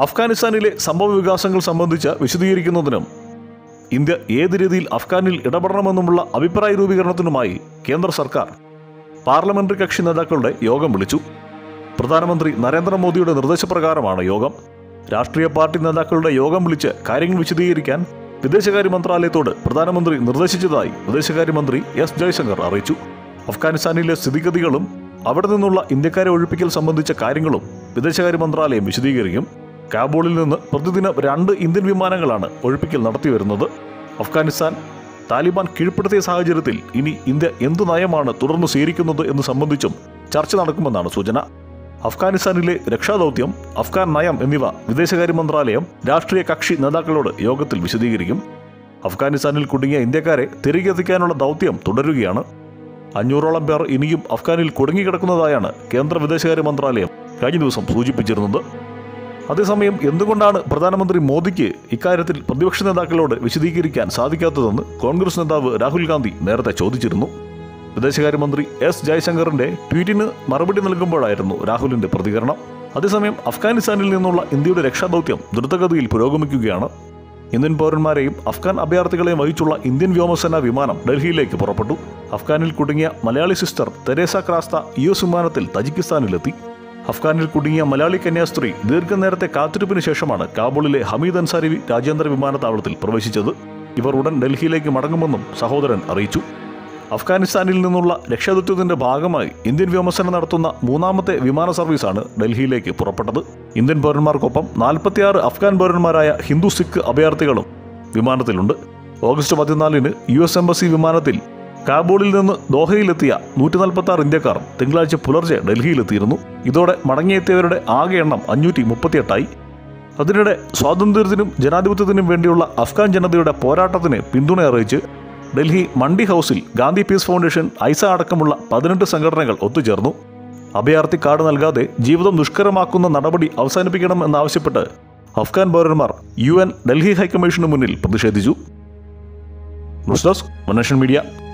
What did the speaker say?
അഫ്ഗാനിസ്ഥാനിലെ സംഭവ വികാസങ്ങൾ സംബന്ധിച്ച് വിശദീകരിക്കുന്നതിനും ഇന്ത്യ ഏത് രീതിയിൽ അഫ്ഗാനിൽ ഇടപെടണമെന്നുമുള്ള അഭിപ്രായ രൂപീകരണത്തിനുമായി കേന്ദ്ര സർക്കാർ പാർലമെന്ററി കക്ഷി നേതാക്കളുടെ യോഗം വിളിച്ചു പ്രധാനമന്ത്രി നരേന്ദ്രമോദിയുടെ നിർദ്ദേശപ്രകാരമാണ് യോഗം രാഷ്ട്രീയ പാർട്ടി നേതാക്കളുടെ യോഗം വിളിച്ച് കാര്യങ്ങൾ വിശദീകരിക്കാൻ വിദേശകാര്യ മന്ത്രാലയത്തോട് പ്രധാനമന്ത്രി നിർദ്ദേശിച്ചതായി വിദേശകാര്യമന്ത്രി എസ് ജയശങ്കർ അറിയിച്ചു അഫ്ഗാനിസ്ഥാനിലെ സ്ഥിതിഗതികളും അവിടെ നിന്നുള്ള ഇന്ത്യക്കാരെ ഒഴിപ്പിക്കൽ സംബന്ധിച്ച കാര്യങ്ങളും വിദേശകാര്യ മന്ത്രാലയം വിശദീകരിക്കും കാബൂളിൽ നിന്ന് പ്രതിദിനം രണ്ട് ഇന്ത്യൻ വിമാനങ്ങളാണ് ഒഴിപ്പിക്കൽ നടത്തിവരുന്നത് അഫ്ഗാനിസ്ഥാൻ താലിബാൻ കീഴ്പ്പെടുത്തിയ സാഹചര്യത്തിൽ ഇനി ഇന്ത്യ എന്തു നയമാണ് തുടർന്ന് സ്വീകരിക്കുന്നത് എന്ന് സംബന്ധിച്ചും ചർച്ച നടക്കുമെന്നാണ് സൂചന അഫ്ഗാനിസ്ഥാനിലെ രക്ഷാദൗത്യം അഫ്ഗാൻ നയം എന്നിവ വിദേശകാര്യ മന്ത്രാലയം രാഷ്ട്രീയ കക്ഷി നേതാക്കളോട് യോഗത്തിൽ വിശദീകരിക്കും അഫ്ഗാനിസ്ഥാനിൽ കുടുങ്ങിയ ഇന്ത്യക്കാരെ തിരികെ എത്തിക്കാനുള്ള ദൗത്യം തുടരുകയാണ് അഞ്ഞൂറോളം പേർ ഇനിയും അഫ്ഗാനിൽ കുടുങ്ങിക്കിടക്കുന്നതായാണ് കേന്ദ്ര വിദേശകാര്യ മന്ത്രാലയം കഴിഞ്ഞ ദിവസം സൂചിപ്പിച്ചിരുന്നത് അതേസമയം എന്തുകൊണ്ടാണ് പ്രധാനമന്ത്രി മോദിക്ക് ഇക്കാര്യത്തിൽ പ്രതിപക്ഷ നേതാക്കളോട് വിശദീകരിക്കാൻ സാധിക്കാത്തതെന്ന് കോൺഗ്രസ് നേതാവ് രാഹുൽ ഗാന്ധി നേരത്തെ ചോദിച്ചിരുന്നു വിദേശകാര്യമന്ത്രി എസ് ജയശങ്കറിന്റെ ട്വീറ്റിന് മറുപടി നൽകുമ്പോഴായിരുന്നു രാഹുലിന്റെ പ്രതികരണം അതേസമയം അഫ്ഗാനിസ്ഥാനിൽ നിന്നുള്ള ഇന്ത്യയുടെ രക്ഷാദൗത്യം ദ്രുതഗതിയിൽ പുരോഗമിക്കുകയാണ് ഇന്ത്യൻ പൗരന്മാരെയും അഫ്ഗാൻ അഭയാർത്ഥികളെയും വഹിച്ചുള്ള ഇന്ത്യൻ വ്യോമസേന വിമാനം ഡൽഹിയിലേക്ക് പുറപ്പെട്ടു അഫ്ഗാനിൽ കുടുങ്ങിയ Malayali sister Teresa Crasta U S വിമാനത്തിൽ തജിക്കിസ്ഥാനിലെത്തി അഫ്ഗാനിൽ കുടുങ്ങിയ മലയാളി കന്യാസ്ത്രീ ദീർഘനേരത്തെ കാത്തിരിപ്പിന് ശേഷമാണ് കാബൂളിലെ ഹമീദ് അൻസാരി രാജ്യാന്തര വിമാനത്താവളത്തിൽ പ്രവേശിച്ചത് ഇവർ ഉടൻ ഡൽഹിയിലേക്ക് മടങ്ങുമെന്നും സഹോദരൻ അറിയിച്ചു അഫ്ഗാനിസ്ഥാനിൽ നിന്നുള്ള രക്ഷാദൗത്യത്തിന്റെ ഭാഗമായി ഇന്ത്യൻ വ്യോമസേന നടത്തുന്ന മൂന്നാമത്തെ വിമാന സർവീസാണ് ഡൽഹിയിലേക്ക് പുറപ്പെട്ടത് ഇന്ത്യൻ പൗരന്മാർക്കൊപ്പം നാൽപ്പത്തിയാറ് അഫ്ഗാൻ പൗരന്മാരായ ഹിന്ദു സിഖ് അഭയാർത്ഥികളും വിമാനത്തിലുണ്ട് ഓഗസ്റ്റ് പതിനാലിന് യു എസ് എംബസി വിമാനത്തിൽ കാബൂളിൽ നിന്ന് ദോഹയിലെത്തിയ നൂറ്റി നാൽപ്പത്തി ആറ് ഇന്ത്യക്കാർ തിങ്കളാഴ്ച പുലർച്ചെ ഡൽഹിയിലെത്തിയിരുന്നു ഇതോടെ മടങ്ങിയെത്തിയവരുടെ ആകെ എണ്ണം അഞ്ഞൂറ്റി മുപ്പത്തിയെട്ടായി അതിനിടെ സ്വാതന്ത്ര്യത്തിനും ജനാധിപത്യത്തിനും വേണ്ടിയുള്ള അഫ്ഗാൻ ജനതയുടെ പോരാട്ടത്തിന് പിന്തുണ അറിയിച്ച് ഡൽഹി മണ്ഡി ഹൗസിൽ ഗാന്ധി പീസ് ഫൗണ്ടേഷൻ ഐസ അടക്കമുള്ള പതിനെട്ട് സംഘടനകൾ ഒത്തുചേർന്നു അഭയാർത്ഥി കാർഡ് നൽകാതെ ജീവിതം ദുഷ്കരമാക്കുന്ന നടപടി അവസാനിപ്പിക്കണം എന്നാവശ്യപ്പെട്ട് അഫ്ഗാൻ പൗരന്മാർ യു എൻ ഡൽഹി ഹൈക്കമ്മീഷന് മുന്നിൽ പ്രതിഷേധിച്ചു ന്യൂസ് ഡെസ്ക് മനുഷ്യൻ മീഡിയ